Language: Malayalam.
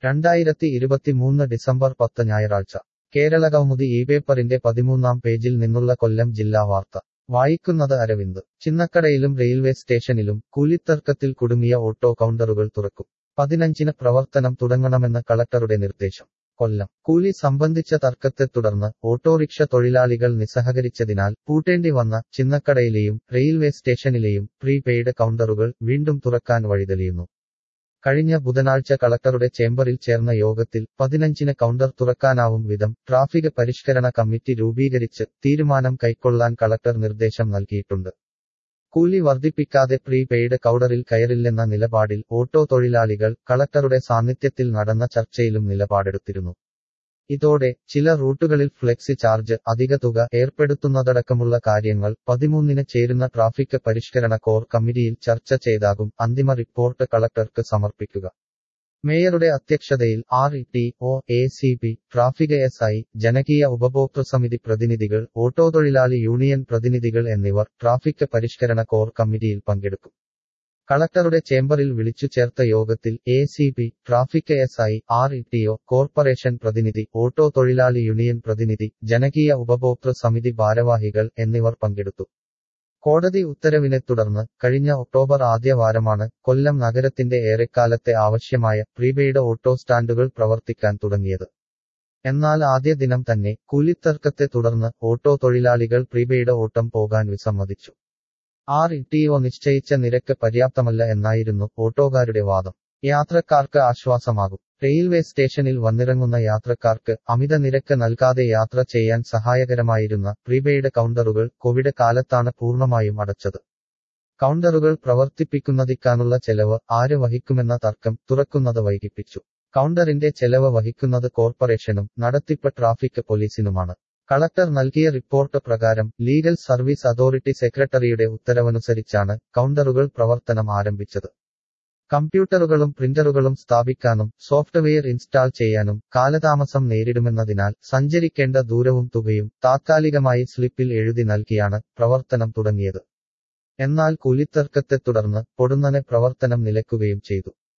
രണ്ടായിരത്തി ഇരുപത്തിമൂന്ന് ഡിസംബർ പത്ത് ഞായറാഴ്ച കേരളകൗമുദി ഈ പേപ്പറിന്റെ പതിമൂന്നാം പേജിൽ നിന്നുള്ള കൊല്ലം ജില്ലാ വാർത്ത വായിക്കുന്നത് അരവിന്ദ് ചിന്നക്കടയിലും റെയിൽവേ സ്റ്റേഷനിലും കൂലിത്തർക്കത്തിൽ കുടുങ്ങിയ ഓട്ടോ കൗണ്ടറുകൾ തുറക്കും പതിനഞ്ചിന് പ്രവർത്തനം തുടങ്ങണമെന്ന് കളക്ടറുടെ നിർദ്ദേശം കൊല്ലം കൂലി സംബന്ധിച്ച തർക്കത്തെ തുടർന്ന് ഓട്ടോറിക്ഷ തൊഴിലാളികൾ നിസ്സഹകരിച്ചതിനാൽ പൂട്ടേണ്ടി വന്ന ചിന്നക്കടയിലെയും റെയിൽവേ സ്റ്റേഷനിലെയും പ്രീപെയ്ഡ് കൗണ്ടറുകൾ വീണ്ടും തുറക്കാൻ വഴിതെളിയുന്നു കഴിഞ്ഞ ബുധനാഴ്ച കളക്ടറുടെ ചേംബറിൽ ചേർന്ന യോഗത്തിൽ പതിനഞ്ചിന് കൗണ്ടർ തുറക്കാനാവും വിധം ട്രാഫിക് പരിഷ്കരണ കമ്മിറ്റി രൂപീകരിച്ച് തീരുമാനം കൈക്കൊള്ളാൻ കളക്ടർ നിർദ്ദേശം നൽകിയിട്ടുണ്ട് കൂലി വർദ്ധിപ്പിക്കാതെ പ്രീപെയ്ഡ് കൗണ്ടറിൽ കയറില്ലെന്ന നിലപാടിൽ ഓട്ടോ തൊഴിലാളികൾ കളക്ടറുടെ സാന്നിധ്യത്തിൽ നടന്ന ചർച്ചയിലും നിലപാടെടുത്തിരുന്നു ഇതോടെ ചില റൂട്ടുകളിൽ ഫ്ലെക്സി ചാർജ് അധിക തുക ഏർപ്പെടുത്തുന്നതടക്കമുള്ള കാര്യങ്ങൾ പതിമൂന്നിന് ചേരുന്ന ട്രാഫിക് പരിഷ്കരണ കോർ കമ്മിറ്റിയിൽ ചർച്ച ചെയ്താകും അന്തിമ റിപ്പോർട്ട് കളക്ടർക്ക് സമർപ്പിക്കുക മേയറുടെ അധ്യക്ഷതയിൽ R E T O A C P traffic S I ജനകീയ ഉപഭോക്തൃ സമിതി പ്രതിനിധികൾ ഓട്ടോ തൊഴിലാളി യൂണിയൻ പ്രതിനിധികൾ എന്നിവർ ട്രാഫിക് പരിഷ്കരണ കോർ കമ്മിറ്റിയിൽ പങ്കെടുക്കും കളക്ടറുടെ ചേംബറിൽ വിളിച്ചു ചേർത്ത യോഗത്തിൽ A C P traffic S I R E T O corporation പ്രതിനിധി ഓട്ടോ തൊഴിലാളി യൂണിയൻ പ്രതിനിധി ജനകീയ ഉപഭോക്തൃ സമിതി ഭാരവാഹികൾ എന്നിവർ പങ്കെടുത്തു കോടതി ഉത്തരവിനെ തുടർന്ന് കഴിഞ്ഞ ഒക്ടോബർ ആദ്യവാരമാണ് കൊല്ലം നഗരത്തിന്റെ ഏറെക്കാലത്തെ ആവശ്യമായ പ്രീപെയ്ഡ് ഓട്ടോ സ്റ്റാൻഡുകൾ പ്രവർത്തിക്കാൻ തുടങ്ങിയത് എന്നാൽ ആദ്യ ദിനം തന്നെ കൂലിത്തർക്കത്തെ തുടർന്ന് ഓട്ടോ തൊഴിലാളികൾ പ്രീപെയ്ഡ് ഓട്ടം പോകാൻ വിസമ്മതിച്ചു ആർ ഇ ടി ഒ നിശ്ചയിച്ച നിരക്ക് പര്യാപ്തമല്ല എന്നായിരുന്നു ഓട്ടോകാരുടെ വാദം യാത്രക്കാർക്ക് ആശ്വാസമാകും റെയിൽവേ സ്റ്റേഷനിൽ വന്നിറങ്ങുന്ന യാത്രക്കാർക്ക് അമിത നിരക്ക് നൽകാതെ യാത്ര ചെയ്യാൻ സഹായകരമായിരുന്ന പ്രീപെയ്ഡ് കൗണ്ടറുകൾ കോവിഡ് കാലത്താണ് പൂർണ്ണമായും അടച്ചത് കൗണ്ടറുകൾ പ്രവർത്തിപ്പിക്കുന്നതിക്കാനുള്ള ചെലവ് ആര് വഹിക്കുമെന്ന തർക്കം തുറക്കുന്നത് വൈകിപ്പിച്ചു കൗണ്ടറിന്റെ ചെലവ് വഹിക്കുന്നത് കോർപ്പറേഷനും നടത്തിപ്പ് ട്രാഫിക് പോലീസിനുമാണ് കളക്ടർ നൽകിയ റിപ്പോർട്ട് പ്രകാരം ലീഗൽ സർവീസ് അതോറിറ്റി സെക്രട്ടറിയുടെ ഉത്തരവനുസരിച്ചാണ് കൗണ്ടറുകൾ പ്രവർത്തനം ആരംഭിച്ചത് കമ്പ്യൂട്ടറുകളും പ്രിന്ററുകളും സ്ഥാപിക്കാനും സോഫ്റ്റ്വെയർ ഇൻസ്റ്റാൾ ചെയ്യാനും കാലതാമസം നേരിടുമെന്നതിനാൽ സഞ്ചരിക്കേണ്ട ദൂരവും തുകയും താത്കാലികമായി സ്ലിപ്പിൽ എഴുതി നൽകിയാണ് പ്രവർത്തനം തുടങ്ങിയത് എന്നാൽ കൂലിത്തർക്കത്തെ തുടർന്ന് പൊടുന്നനെ പ്രവർത്തനം നിലയ്ക്കുകയും ചെയ്തു